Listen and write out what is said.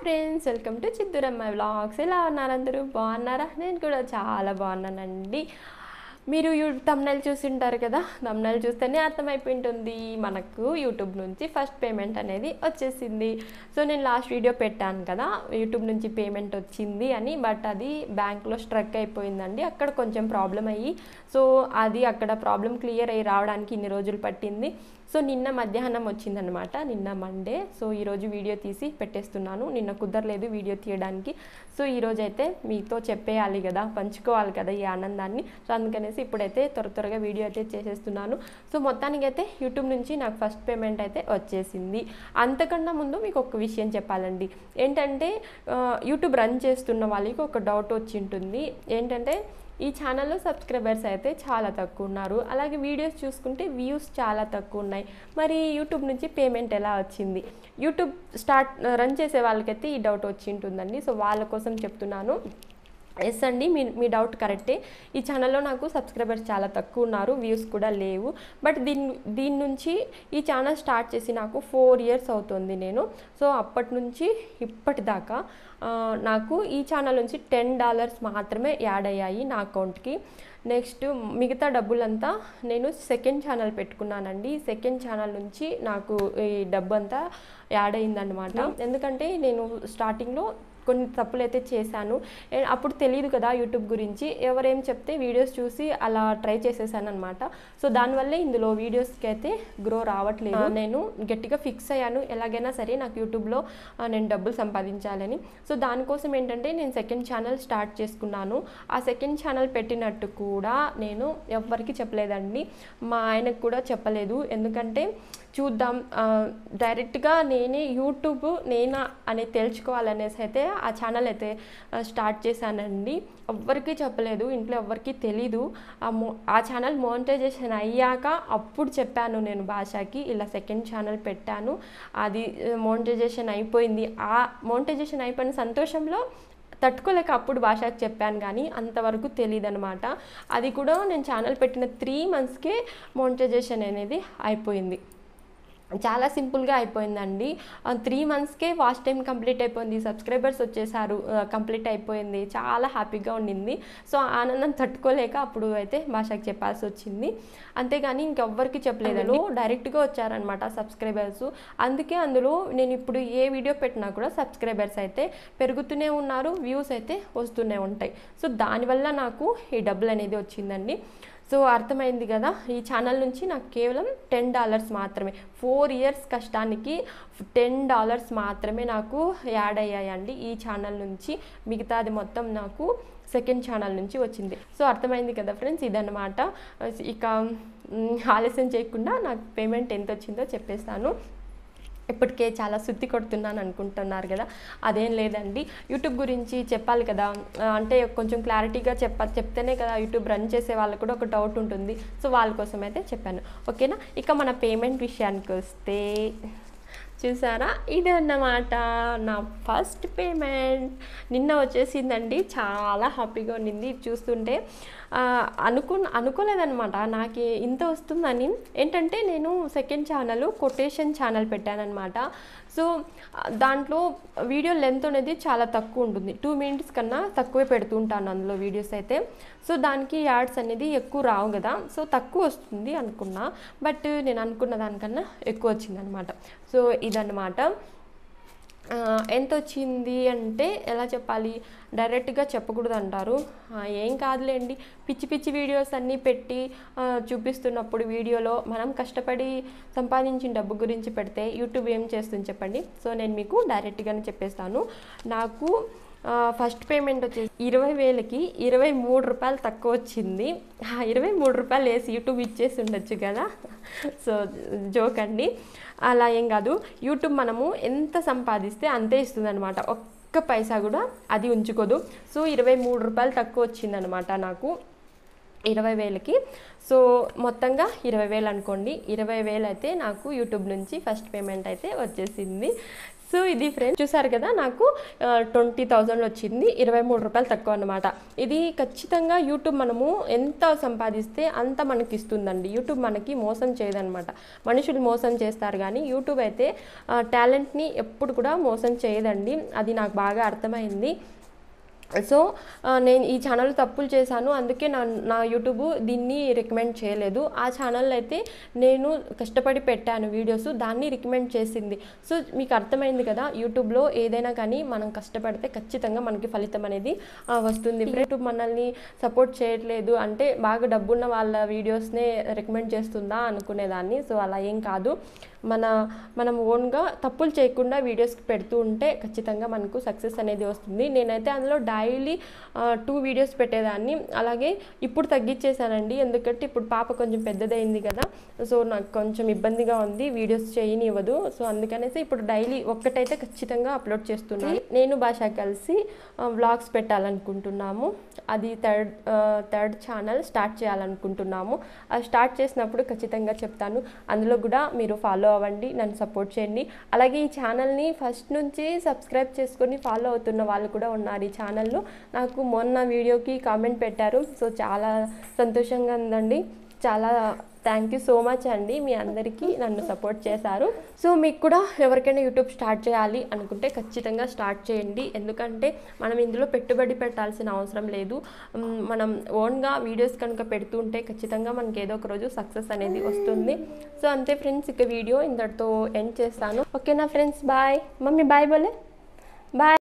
friends welcome to Chittooramma vlogs ఎలా ఉన్నారు అందరూ బాగున్నారా నేను కూడా చాలా బాగున్నానండి మీరు యూ తమ్నైల్ చూసి ఉంటారు కదా తమ్నైల్ చూస్తేనే అర్థమైపోయి ఉంటుంది మనకు యూట్యూబ్ నుంచి ఫస్ట్ పేమెంట్ అనేది వచ్చేసింది సో నేను లాస్ట్ వీడియో పెట్టాను కదా యూట్యూబ్ నుంచి పేమెంట్ వచ్చింది అని బట్ అది బ్యాంక్లో స్ట్రక్ అయిపోయిందండి అక్కడ కొంచెం ప్రాబ్లం అయ్యి సో అది అక్కడ ప్రాబ్లం క్లియర్ అయ్యి రావడానికి ఇన్ని రోజులు పట్టింది సో నిన్న మధ్యాహ్నం వచ్చిందనమాట నిన్న మండే సో ఈరోజు వీడియో తీసి పెట్టేస్తున్నాను నిన్న కుదరలేదు వీడియో తీయడానికి సో ఈరోజు అయితే మీతో చెప్పేయాలి కదా పంచుకోవాలి కదా ఈ ఆనందాన్ని సో అందుకనేసి ఇప్పుడైతే త్వర త్వరగా వీడియో అయితే చేసేస్తున్నాను సో మొత్తానికి అయితే యూట్యూబ్ నుంచి నాకు ఫస్ట్ పేమెంట్ అయితే వచ్చేసింది అంతకన్నా ముందు మీకు ఒక విషయం చెప్పాలండి ఏంటంటే ఆ, యూట్యూబ్ రన్ చేస్తున్న వాళ్ళకి ఒక డౌట్ వచ్చి ఉంటుంది ఏంటంటే ఈ ఛానల్లో సబ్స్క్రైబర్స్ అయితే చాలా తక్కువ ఉన్నారు అలాగే వీడియోస్ చూసుకుంటే వ్యూస్ చాలా తక్కువ ఉన్నాయి మరి యూట్యూబ్ నుంచి పేమెంట్ ఎలా వచ్చింది యూట్యూబ్ స్టార్ట్ రన్ చేసే వాళ్ళకైతే ఈ డౌట్ వచ్చి ఉంటుందండి సో వాళ్ళ కోసం చెప్తున్నాను ఎస్ అండి మీ మీ డౌట్ కరెక్టే ఈ ఛానల్లో నాకు సబ్స్క్రైబర్స్ చాలా తక్కువ ఉన్నారు వ్యూస్ కూడా లేవు బట్ దీని దీని నుంచి ఈ ఛానల్ స్టార్ట్ చేసి నాకు ఫోర్ ఇయర్స్ అవుతుంది నేను సో అప్పటి నుంచి ఇప్పటిదాకా ఆ, నాకు ఈ ఛానల్ నుంచి టెన్ డాలర్స్ మాత్రమే యాడ్ అయ్యాయి నా అకౌంట్కి నెక్స్ట్ మిగతా డబ్బులంతా నేను సెకండ్ ఛానల్ పెట్టుకున్నానండి సెకండ్ ఛానల్ నుంచి నాకు ఈ డబ్బు అంతా యాడ్ అయిందనమాట ఎందుకంటే నేను స్టార్టింగ్లో కొన్ని తప్పులు అయితే చేశాను ఏ- అప్పుడు తెలియదు కదా యూట్యూబ్ గురించి ఎవరేం చెప్తే వీడియోస్ చూసి అలా ట్రై చేసేసాను అనమాట సో దానివల్లే ఇందులో వీడియోస్కి అయితే గ్రో రావట్లేదు నేను గట్టిగా ఫిక్స్ అయ్యాను ఎలాగైనా సరే నాకు యూట్యూబ్లో ఆ, నేను డబ్బులు సంపాదించాలని సో దానికోసం ఏంటంటే నేను సెకండ్ ఛానల్ స్టార్ట్ చేసుకున్నాను ఆ సెకండ్ ఛానల్ పెట్టినట్టు కూడా నేను ఎవ్వరికి చెప్పలేదండి మా ఆయనకు కూడా చెప్పలేదు ఎందుకంటే చూద్దాం ఆ, డైరెక్ట్గా నేనే యూట్యూబ్ నేనా అని తెలుసుకోవాలనేసి అయితే ఆ ఛానల్ అయితే ఆ, స్టార్ట్ చేశానండి ఎవ్వరికీ చెప్పలేదు ఇంట్లో ఎవ్వరికీ తెలీదు ఆ మో ఆ ఛానల్ మోనిటైజేషన్ అయ్యాక అప్పుడు చెప్పాను నేను భాషకి ఇలా సెకండ్ ఛానల్ పెట్టాను అది మోనిటైజేషన్ అయిపోయింది ఆ మోనిటైజేషన్ అయిపోయిన సంతోషంలో తట్టుకోలేక అప్పుడు భాషకి చెప్పాను కానీ అంతవరకు తెలియదు అనమాట అది కూడా నేను ఛానల్ పెట్టిన త్రీ మంత్స్కే మోనిటైజేషన్ అనేది అయిపోయింది చాలా సింపుల్గా అయిపోయిందండి త్రీ మంత్స్కే వాచ్ టైం కంప్లీట్ అయిపోయింది సబ్స్క్రైబర్స్ వచ్చేసారు కంప్లీట్ అయిపోయింది చాలా హ్యాపీగా ఉండింది సో ఆ ఆనందం తట్టుకోలేక అప్పుడు అయితే భాషకి చెప్పాల్సి వచ్చింది అంతేగాని ఇంకెవ్వరికి చెప్పలేదండి డైరెక్ట్గా వచ్చారనమాట సబ్స్క్రైబర్స్ అందుకే అందులో నేను ఇప్పుడు ఏ వీడియో పెట్టినా కూడా సబ్స్క్రైబర్స్ అయితే పెరుగుతూనే ఉన్నారు వ్యూస్ అయితే వస్తూనే ఉంటాయి సో దానివల్ల నాకు ఈ డబ్బులు అనేది వచ్చిందండి సో అర్థమైంది కదా ఈ ఛానల్ నుంచి నాకు కేవలం టెన్ డాలర్స్ మాత్రమే ఫోర్ ఇయర్స్ కష్టానికి టెన్ డాలర్స్ మాత్రమే నాకు యాడ్ అయ్యాయండి ఈ ఛానల్ నుంచి మిగతాది మొత్తం నాకు సెకండ్ ఛానల్ నుంచి వచ్చింది సో అర్థమైంది కదా ఫ్రెండ్స్ ఇదన్నమాట ఇక మ్, ఆలస్యం చేయకుండా నాకు పేమెంట్ ఎంత వచ్చిందో చెప్పేస్తాను ఇప్పటికే చాలా సుత్తి కొడుతున్నాను అనుకుంటున్నారు కదా అదేం లేదండి యూట్యూబ్ గురించి చెప్పాలి కదా ఆ, అంటే కొంచెం క్లారిటీగా చెప్ప చెప్తేనే కదా యూట్యూబ్ రన్ చేసే వాళ్ళకు కూడా ఒక డౌట్ ఉంటుంది సో వాళ్ళ కోసం అయితే చెప్పాను ఓకేనా ఇక మన పేమెంట్ విషయానికి వస్తే చూసారా ఇది అన్నమాట నా ఫస్ట్ పేమెంట్ నిన్న వచ్చేసిందండి చాలా హ్యాపీగా ఉండింది ఇది చూస్తుంటే ఆ, అనుకు అనుకోలేదనమాట నాకు ఇంత వస్తుందని ఏంటంటే నేను సెకండ్ ఛానల్ కొటేషన్ ఛానల్ పెట్టానన్నమాట సో ఆ, దాంట్లో వీడియో లెంత్ అనేది చాలా తక్కువ ఉంటుంది టూ మినిట్స్ కన్నా తక్కువే పెడుతూ ఉంటాను అందులో వీడియోస్ అయితే సో దానికి యాడ్స్ అనేది ఎక్కువ రావు కదా సో తక్కువ వస్తుంది అనుకున్నా బట్ నేను అనుకున్న దానికన్నా ఎక్కువ వచ్చిందనమాట సో ఇదన్నమాట ఆ, ఎంత వచ్చింది అంటే ఎలా చెప్పాలి డైరెక్ట్గా చెప్పకూడదు అంటారు ఆ, ఏం కాదులేండి పిచ్చి పిచ్చి వీడియోస్ అన్నీ పెట్టి ఆ, చూపిస్తున్నప్పుడు వీడియోలో మనం కష్టపడి సంపాదించిన డబ్బు గురించి పెడితే యూట్యూబ్ ఏం చేస్తుంది చెప్పండి సో నేను మీకు డైరెక్ట్గానే చెప్పేస్తాను నాకు ఆ, ఫస్ట్ పేమెంట్ వచ్చేసి ఇరవై వేలకి ఇరవై మూడు రూపాయలు తక్కువ వచ్చింది ఆ ఇరవై మూడు రూపాయలు వేసి యూట్యూబ్ ఇచ్చేసి ఉండొచ్చు కదా సో జోక్ అండి అలా ఏం కాదు యూట్యూబ్ మనము ఎంత సంపాదిస్తే అంతే ఇస్తుంది అనమాట ఒక్క పైసా కూడా అది ఉంచుకోదు సో ఇరవై మూడు రూపాయలు తక్కువ వచ్చిందనమాట నాకు ఇరవై వేలకి సో మొత్తంగా ఇరవై వేలు అనుకోండి ఇరవై వేలు అయితే నాకు యూట్యూబ్ నుంచి ఫస్ట్ పేమెంట్ అయితే వచ్చేసింది సో ఇది ఫ్రెండ్స్ చూసారు కదా నాకు ట్వంటీ థౌజండ్ వచ్చింది ఇరవై మూడు రూపాయలు తక్కువ అనమాట ఇది ఖచ్చితంగా యూట్యూబ్ మనము ఎంత సంపాదిస్తే అంత మనకి ఇస్తుందండి యూట్యూబ్ మనకి మోసం చేయదన్నమాట మనుషులు మోసం చేస్తారు కానీ యూట్యూబ్ అయితే టాలెంట్ని ఎప్పుడు కూడా మోసం చేయదండి అది నాకు బాగా అర్థమైంది సో ఆ, నేను ఈ ఛానల్ తప్పులు చేశాను అందుకే నా నా యూట్యూబ్ దీన్ని రికమెండ్ చేయలేదు ఆ ఛానల్ అయితే నేను కష్టపడి పెట్టాను వీడియోస్ దాన్ని రికమెండ్ చేసింది సో మీకు అర్థమైంది కదా యూట్యూబ్లో ఏదైనా కానీ మనం కష్టపడితే ఖచ్చితంగా మనకి ఫలితం అనేది ఆ, వస్తుంది యూట్యూబ్ మనల్ని సపోర్ట్ చేయట్లేదు అంటే బాగా డబ్బున్న వాళ్ళ వీడియోస్నే రికమెండ్ చేస్తుందా అనుకునేదాన్ని సో అలా ఏం కాదు మన మనం ఓన్గా తప్పులు చేయకుండా వీడియోస్ పెడుతూ ఉంటే ఖచ్చితంగా మనకు సక్సెస్ అనేది వస్తుంది నేనైతే అందులో డైలీ టూ వీడియోస్ పెట్టేదాన్ని అలాగే ఇప్పుడు తగ్గించేశానండి ఎందుకంటే ఇప్పుడు పాప కొంచెం పెద్దదైంది కదా సో నాకు కొంచెం ఇబ్బందిగా ఉంది వీడియోస్ చేయనివ్వదు సో అందుకనేసి ఇప్పుడు డైలీ ఒక్కటైతే ఖచ్చితంగా అప్లోడ్ చేస్తున్నాను నేను భాష కలిసి వ్లాగ్స్ పెట్టాలనుకుంటున్నాము అది థర్డ్ థర్డ్ ఛానల్ స్టార్ట్ చేయాలనుకుంటున్నాము అది స్టార్ట్ చేసినప్పుడు ఖచ్చితంగా చెప్తాను అందులో కూడా మీరు ఫాలో అవ్వండి నన్ను సపోర్ట్ చేయండి అలాగే ఈ ఛానల్ని ఫస్ట్ నుంచి సబ్స్క్రైబ్ చేసుకొని ఫాలో అవుతున్న వాళ్ళు కూడా ఉన్నారు ఈ ఛానల్లో నాకు మొన్న వీడియోకి కామెంట్ పెట్టారు సో చాలా సంతోషంగా ఉందండి చాలా థ్యాంక్ యూ సో మచ్ అండి మీ అందరికీ నన్ను సపోర్ట్ చేశారు సో మీకు కూడా ఎవరికైనా యూట్యూబ్ స్టార్ట్ చేయాలి అనుకుంటే ఖచ్చితంగా స్టార్ట్ చేయండి ఎందుకంటే మనం ఇందులో పెట్టుబడి పెట్టాల్సిన అవసరం లేదు మ్, మనం ఓన్గా వీడియోస్ కనుక పెడుతుంటే ఖచ్చితంగా మనకి ఏదో ఒక రోజు సక్సెస్ అనేది వస్తుంది సో అంతే ఫ్రెండ్స్ ఇక వీడియో ఇంతటితో ఎండ్ చేస్తాను ఓకేనా ఫ్రెండ్స్ బాయ్ మమ్మీ బాయ్ బోలే బాయ్